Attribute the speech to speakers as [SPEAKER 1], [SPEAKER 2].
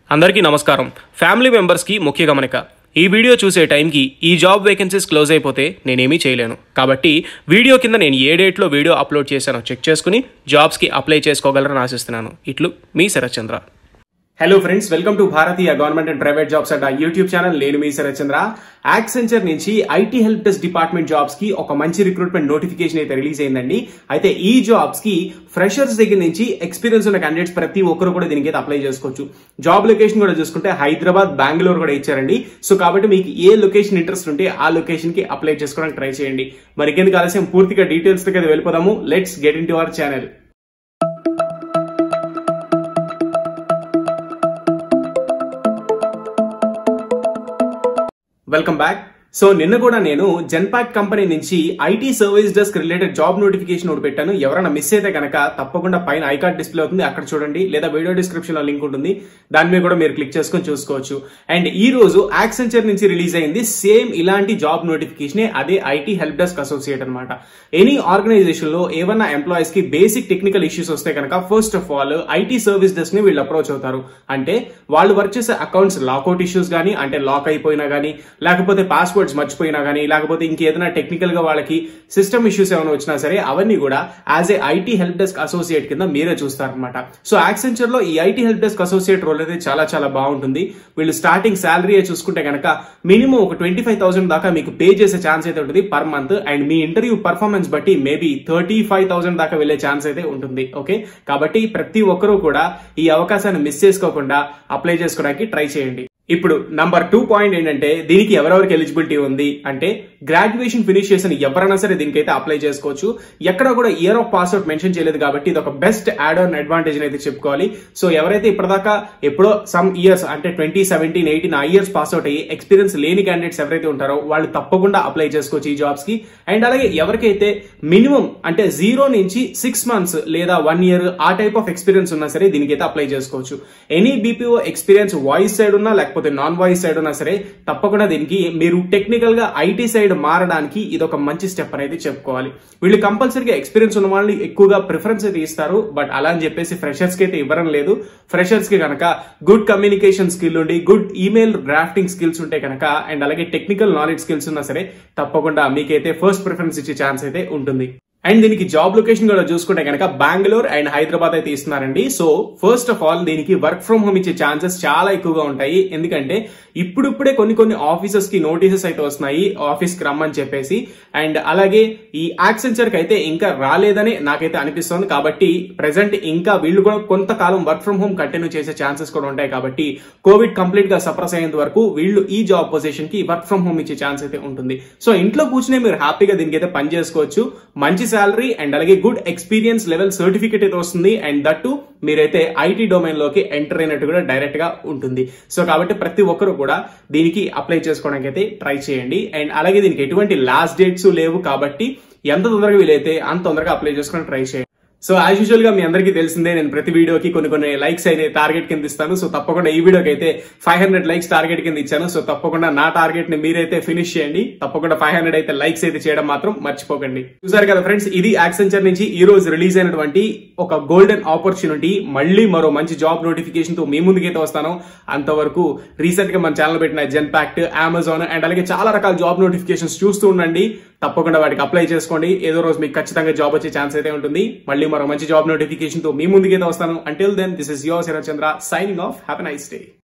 [SPEAKER 1] అందరికీ నమస్కారం ఫ్యామిలీ మెంబర్స్కి ముఖ్య గమనిక ఈ వీడియో చూసే టైంకి ఈ జాబ్ వేకెన్సీస్ క్లోజ్ అయిపోతే నేనేమీ చేయలేను కాబట్టి వీడియో కింద నేను ఏ డేట్లో వీడియో అప్లోడ్ చేశానో చెక్ చేసుకుని జాబ్స్కి అప్లై చేసుకోగలరని ఆశిస్తున్నాను ఇట్లు మీ Sarathchandra hello friends welcome to Bharatiya government and private jobs Adda YouTube channel నేను మీ శరత్చంద్ర యాక్సెంచర్ నుంచి IT help desk department jobs కి ఒక మంచి రిక్రూట్మెంట్ నోటిఫికేషన్ అయితే రిలీజ్ అయిందండి అయితే ఈ జాబ్స్ కి ఫ్రెషర్స్ దగ్గర నుంచి ఎక్స్పీరియన్స్ ఉన్న క్యాండిడేట్స్ ప్రతి ఒక్కరు కూడా దీనికి అయితే అప్లై చేసుకోవచ్చు జాబ్ లొకేషన్ కూడా చూసుకుంటే హైదరాబాద్ బెంగళూరు కూడా ఇచ్చారండి సో కాబట్టి మీకు ఏ లొకేషన్ ఇంట్రెస్ట్ ఉంటే ఆ లొకేషన్ కి అప్లై చేసుకోవడానికి ట్రై చేయండి మరి ఇంకెందుకు ఆలస్యం పూర్తిగా డీటెయిల్స్ దగ్గర వెళ్ళిపోదాము let's get into our channel welcome back so నిన్న కూడా నేను జెన్పాక్ కంపెనీ నుంచి IT service desk related job notification ఒకటి పెట్టాను ఎవరైనా మిస్ అయితే కనుక తప్పకుండా పైన ఐకార్డ్ డిస్ప్లే అవుతుంది అక్కడ చూడండి లేదా వీడియో డిస్క్రిప్షన్ లో లింక్ ఉంటుంది దాని మీద కూడా మీరు క్లిక్ చేసుకొని చూసుకోవచ్చు అండ్ ఈ రోజు యాక్సెంచర్ నుంచి రిలీజ్ అయింది సేమ్ ఇలాంటి జాబ్ నోటిఫికేషన్ అదే ఐటీ హెల్ప్ డెస్క్ అసోసియేట్ అనమాట ఎనీ ఆర్గనైజేషన్ లో ఏమన్నా ఎంప్లాయీస్ కి బేసిక్ టెక్నికల్ ఇష్యూస్ వస్తే కనుక first of all IT service desk ని వీళ్ళు అప్రోచ్ అవుతారు అంటే వాళ్ళు వర్క్ చేసే అకౌంట్స్ లాక్అవుట్ ఇష్యూస్ కానీ అంటే లాక్ అయిపోయినా కానీ లేకపోతే పాస్వర్డ్స్ మర్చిపోయినా కానీ లేకపోతే ఇంకేదైనా టెక్నికల్ గా వాళ్ళకి సిస్టమ్ ఇష్యూస్ ఏమైనా వచ్చినా సరే అవన్నీ కూడా as a IT help desk associate కింద మీరే చూస్తారనమాట సో యాక్సెంచర్ లో ఈ IT help desk associate role అయితే చాలా చాలా బాగుంటుంది వీళ్ళు స్టార్టింగ్ శాలరీ చూసుకుంటే కనుక మినిమం ఒక ట్వంటీ ఫైవ్ థౌసండ్ దాకా మీకు పే చేసే ఛాన్స్ అయితే ఉంటుంది పర్ మంత్ అండ్ మీ ఇంటర్వ్యూ పర్ఫార్మెన్స్ బట్టి మేబీ థర్టీ ఫైవ్ థౌసండ్ దాకా వెళ్లే ఛాన్స్ అయితే ఉంటుంది ఓకే కాబట్టి ప్రతి ఒక్కరూ కూడా ఈ అవకాశాన్ని మిస్ చేసుకోకుండా అప్లై చేసుకోవడానికి ట్రై చేయండి ఇప్పుడు నంబర్ టూ పాయింట్ ఏంటంటే దీనికి ఎవరెవరికి ఎలిజిబిలిటీ ఉంది అంటే గ్రాడ్యుయేషన్ ఫినిష్ చేసిన ఎవరైనా సరే దీనికైతే అప్లై చేసుకోవచ్చు ఎక్కడ కూడా ఇయర్ ఆఫ్ పాస్అవుట్ మెన్షన్ చేయలేదు కాబట్టి ఇది ఒక బెస్ట్ యాడ్ ఆన్ అడ్వాంటేజ్ అయితే చెప్పుకోవాలి సో ఎవరైతే ఇప్పటిదాకా ఎప్పుడో సమ్ ఇయర్స్ అంటే ట్వంటీ సెవెంటీన్ ఎయిటీన్ ఆ ఇయర్స్ పాస్అవుట్ అయ్యి ఎక్స్పీరియన్స్ లేని క్యాండిడేట్స్ ఎవరైతే ఉంటారో వాళ్ళు తప్పకుండా అప్లై చేసుకోవచ్చు ఈ జాబ్స్ కి అండ్ అలాగే ఎవరికైతే మినిమం అంటే జీరో నుంచి సిక్స్ మంత్స్ లేదా వన్ ఇయర్ ఆ టైప్ ఆఫ్ ఎక్స్పీరియన్స్ ఉన్నా సరే దీనికైతే అప్లై చేసుకోవచ్చు any BPO experience voice side ఉన్నా లేకపోతే నాన్ వాయిస్ సైడ్ ఉన్నా సరే తప్పకుండా దీనికి మీరు టెక్నికల్ గా ఐటీ సైడ్ మారడానికి ఇది ఒక మంచి స్టెప్ అనేది చెప్పుకోవాలి వీళ్ళు కంపల్సరీగా ఎక్స్పీరియన్స్ ఉన్న వాళ్ళని ఎక్కువగా ప్రిఫరెన్స్ అయితే ఇస్తారు బట్ అలా అని చెప్పేసి ఫ్రెషర్స్ కి అయితే ఇవ్వడం లేదు ఫ్రెషర్స్ కి కనుక గుడ్ కమ్యూనికేషన్ స్కిల్ ఉండి గుడ్ ఈమెయిల్ డ్రాఫ్టింగ్ స్కిల్స్ ఉంటే కనుక అండ్ అలాగే టెక్నికల్ నాలెడ్జ్ స్కిల్స్ ఉన్నా సరే తప్పకుండా మీకైతే ఫస్ట్ ప్రిఫరెన్స్ ఇచ్చే ఛాన్స్ అయితే ఉంటుంది అండ్ దీనికి జాబ్ లొకేషన్ కూడా చూసుకుంటే కనుక బెంగళూరు అండ్ హైదరాబాద్ అయితే ఇస్తున్నారండి సో ఫస్ట్ ఆఫ్ ఆల్ దీనికి వర్క్ ఫ్రమ్ హోమ్ ఇచ్చే ఛాన్సెస్ చాలా ఎక్కువగా ఉంటాయి ఎందుకంటే ఇప్పుడిప్పుడే కొన్ని కొన్ని ఆఫీసెస్ కి నోటీసెస్ అయితే వస్తున్నాయి ఆఫీస్ కి రమ్మని చెప్పేసి అండ్ అలాగే ఈ యాక్సెంచర్ కి అయితే ఇంకా రాలేదని నాకైతే అనిపిస్తోంది కాబట్టి ప్రెసెంట్ ఇంకా వీళ్ళు కూడా కొంతకాలం వర్క్ ఫ్రమ్ హోమ్ కంటిన్యూ చేసే ఛాన్సెస్ కూడా ఉంటాయి కాబట్టి కోవిడ్ కంప్లీట్ గా సప్రెస్ అయ్యేంత వరకు వీళ్ళు ఈ జాబ్ పొజిషన్ కి వర్క్ ఫ్రమ్ హోమ్ ఇచ్చే ఛాన్స్ అయితే ఉంటుంది సో ఇంట్లో కూర్చునే మీరు హ్యాపీగా దీనికి అయితే పని చేసుకోవచ్చు మంచి శాలరీ అండ్ అలాగే గుడ్ ఎక్స్పీరియన్స్ లెవెల్ సర్టిఫికేట్ అయితే వస్తుంది అండ్ దట్టు మీరైతే ఐటీ డొమైన్ లోకి ఎంటర్ అయినట్టు కూడా డైరెక్ట్ గా ఉంటుంది సో కాబట్టి ప్రతి ఒక్కరు కూడా దీనికి అప్లై చేసుకోవడానికి అయితే ట్రై చేయండి అండ్ అలాగే దీనికి ఎటువంటి లాస్ట్ డేట్స్ లేవు కాబట్టి ఎంత తొందరగా వీలైతే అంత తొందరగా అప్లై చేసుకోవడానికి ట్రై చేయండి సో యాజ్ యూజువల్ గా మీ అందరికీ తెలిసిందే నేను ప్రతి వీడియోకి కొన్ని కొన్ని లైక్స్ అయితే టార్గెట్ కింద ఇస్తాను సో తప్పకుండా ఈ వీడియోకి అయితే ఫైవ్ హండ్రెడ్ లైక్స్ టార్గెట్ కింద ఇచ్చాను సో తప్పకుండా నా టార్గెట్ ని మీరైతే ఫినిష్ చేయండి తప్పకుండా ఫైవ్ హండ్రెడ్ అయితే లైక్స్ అయితే చేయడం మాత్రం మర్చిపోకండి చూసారు కదా ఫ్రెండ్స్ ఇది యాక్సెంచర్ నుంచి ఈ రోజు రిలీజ్ అయినటువంటి ఒక గోల్డెన్ ఆపర్చునిటీ మళ్ళీ మరో మంచి జాబ్ నోటిఫికేషన్ తో మీ ముందుకైతే వస్తాను అంతవరకు రీసెంట్ గా మన ఛానల్ పెట్టిన జెన్ ప్యాక్ట్ అమెజాన్ అండ్ అలాగే చాలా రకాల జాబ్ నోటిఫికేషన్స్ చూస్తూ ఉండండి తప్పకుండా వాటికి అప్లై చేసుకోండి ఏదో రోజు మీకు ఖచ్చితంగా జాబ్ వచ్చే ఛాన్స్ అయితే ఉంటుంది మళ్ళీ మరో మంచి జాబ్ నోటిఫికేషన్ తో మీ ముందుకైతే వస్తాను until then this is your Sharachandra signing off happy nice day